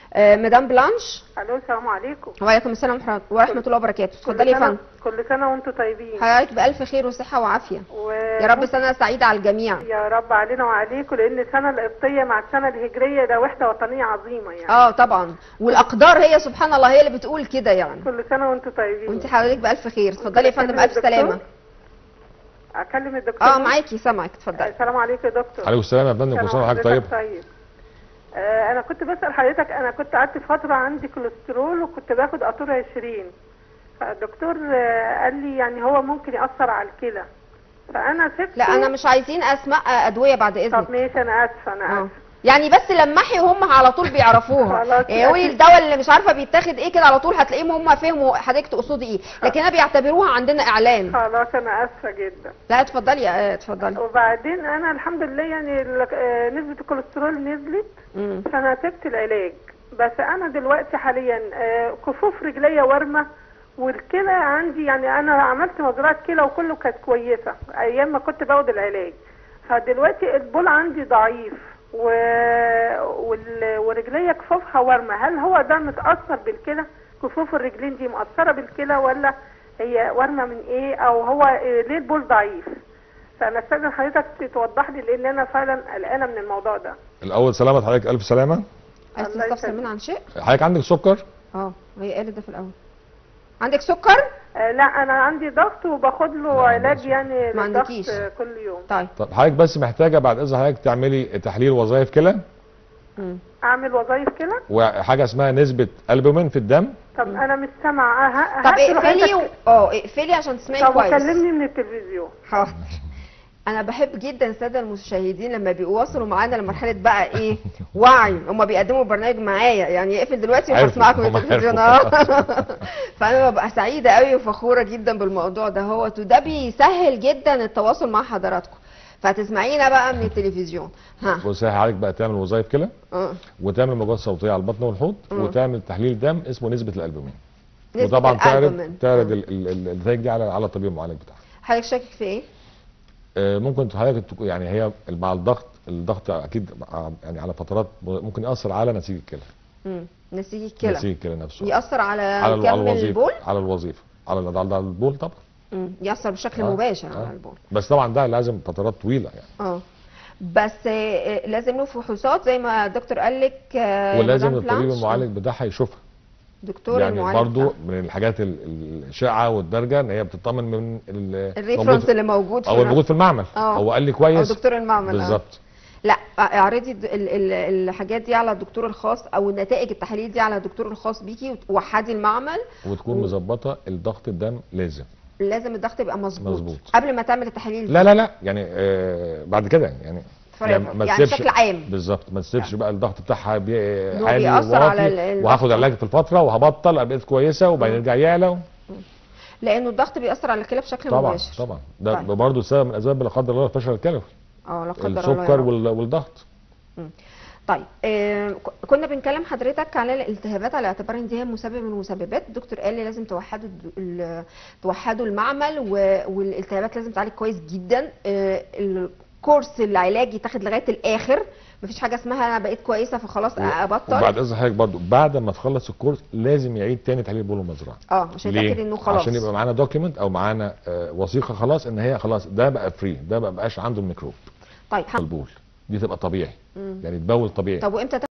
آه مدام بلانش الو السلام عليكم وعليكم السلام ورحمه ورحمة الله وبركاته اتفضلي يا كل سنة- فندم كل سنه وانتم طيبين حضرتك بالف خير وصحه وعافيه و... يا رب سنه سعيده على الجميع يا رب علينا وعليكم لان السنه القبطيه مع السنه الهجريه ده وحده وطنيه عظيمه يعني اه طبعا والاقدار هي سبحان الله هي اللي بتقول كده يعني كل سنه وانتم طيبين وانت حضرتك بالف خير اتفضلي يا فندم أكلم الف الدكتور؟ سلامه اكلم الدكتور اه معاكي سامعك اتفضلي السلام عليكم يا دكتور عليكم السلام يا فندم كل سنه وحضرتك طيب طيب آه انا كنت بسال حضرتك انا كنت قعدت فتره عندي كوليسترول وكنت باخد قطور 20 فالدكتور آه قال لي يعني هو ممكن ياثر على الكلى فانا سبته لا انا مش عايزين اسماء ادويه بعد اذنك طب ماشي انا اسفه انا اه اسفه يعني بس لمحي هم على طول بيعرفوها خلاص. إيه قولي الدواء اللي مش عارفه بيتاخد ايه كده على طول هتلاقيهم هم فهموا حضرتك تقصدي ايه لكن انا بيعتبروها عندنا اعلان خلاص انا اسفه جدا لا اتفضلي آه، اتفضلي وبعدين انا الحمد لله يعني ال- آه، نسبه الكوليسترول نزلت مم. فانا سبت العلاج بس انا دلوقتي حاليا آه، كفوف رجليا ورمه والكلى عندي يعني انا عملت مزرعه كلى وكله كانت كويسه ايام ما كنت باخد العلاج فدلوقتي البول عندي ضعيف و... وال... ورجليا كفوفها ورمه هل هو ده متاثر بالكلى كفوف الرجلين دي مأثره بالكلى ولا هي ورمه من ايه او هو آه، ليه البول ضعيف فانا استاذن حضرتك توضح لي لان انا فعلا قلقانه من الموضوع ده الاول سلامه حضرتك الف سلامه عايز الله تستفسر يسلمك. مني عن شيء حضرتك عندك سكر اه هي قالت ده في الاول عندك سكر آه، لا انا عندي ضغط وباخد له لا، علاج بس- يعني ما للضغط عندكيش. آه، كل يوم طيب طب حضرتك بس محتاجه بعد اذن حضرتك تعملي تحليل وظائف كلى مم. اعمل وظايف كده وحاجه اسمها نسبه البومين في الدم طب انا مش سامعه آه، ه- طب هات له اقفلي و... حضرتك- اه اقفلي عشان تسمعي طب كويس وكلمني من التلفزيون حاضر انا بحب جدا الساده المشاهدين لما بيوصلوا معانا لمرحله بقى ايه وعي هم بيقدموا برنامج معايا يعني اقفل دلوقتي عرفوا، وهسمعكم من هم التلفزيون عرفوا. اه فانا ببقى سعيده قوي وفخوره جدا بالموضوع ده هو وده بيسهل جدا التواصل مع حضراتكم فهتسمعينا بقى من التلفزيون ها بص هي حضرتك بقى تعمل وظائف كلى اه وتعمل موجات صوتيه على البطن والحوض مم. وتعمل تحليل دم اسمه نسبه الالبومين نسبة وطبعا تعرض الألبومين. تعرض مم. ال- ال- ال- النتائج دي على على الطبيب المعالج بتاعها حضرتك شاكك في ايه؟ آه، ممكن حضرتك تكون- يعني هي مع الضغط الضغط اكيد مع- يعني على فترات ممكن ياثر على نسيج الكلى مم. نسيج الكلى نسيج الكلى نفسه يأثر على, على ال- على كم الوظيفه البول؟ على الوظيفه على ال- على البول طبعا مم. يأثر بشكل آه. مباشر آه. على البول بس طبعا ده لازم فترات طويله يعني اه بس آه، لازم له فحوصات زي ما الدكتور قال لك آه، ولازم مدام الطبيب بلانش. المعالج بتاعها يشوفها دكتور يعني المعالج برضو بتاعها. من الحاجات ال- ال- الشائعه والدرجه ان هي بتطمن من ال- الريفرنس موجود- اللي موجود في او الموجود في المعمل آه. هو قال لي او كويس دكتور المعمل آه. بالظبط لا اعرضي الد- ال- ال- الحاجات دي على الدكتور الخاص او النتائج التحاليل دي على الدكتور الخاص بيكي ووحدي المعمل وتكون و- مظبطه الضغط الدم لازم لازم الضغط يبقى مظبوط مظبوط. قبل ما تعمل التحاليل دي. لا لا لا يعني آه بعد كده يعني forever. ما يعني تسيبش- بشكل عام بالظبط ما تسيبش بقى الضغط بتاعها بي... إن هو عالي بيأثر على ال- وواطي الضغط. وهاخد علاج في الفتره وهبطل أبقى بقيت كويسه وبعدين يرجع يعلى لانه الضغط بيأثر على الكلى بشكل طبعا مباشر طبعا ده طيب. برضه سبب من الاسباب لا قدر الله الفشل الكلوي اه لا قدر الله يا السكر رب. وال... والضغط طيب آه ك- كنا بنكلم حضرتك على الالتهابات على اعتبار ان دي هي مسبب من المسببات الدكتور قال لي لازم توحدوا الد- ال- توحدوا المعمل و- والالتهابات لازم تعالج كويس جدا آه الكورس العلاجي يتاخد لغايه الاخر مفيش حاجه اسمها انا بقيت كويسه فخلاص ابطل وبعد اذن حضرتك برضه بعد ما تخلص الكورس لازم يعيد تاني تحليل بول المزرعه اه عشان ليه؟ يتاكد انه خلاص عشان يبقى معانا دوكيمنت او معانا آه وثيقه خلاص ان هي خلاص ده بقى فري ده ما بقاش عنده الميكروب طيب ح- البول دي تبقى طبيعي مم. يعني تبول طبيعي طب وامتى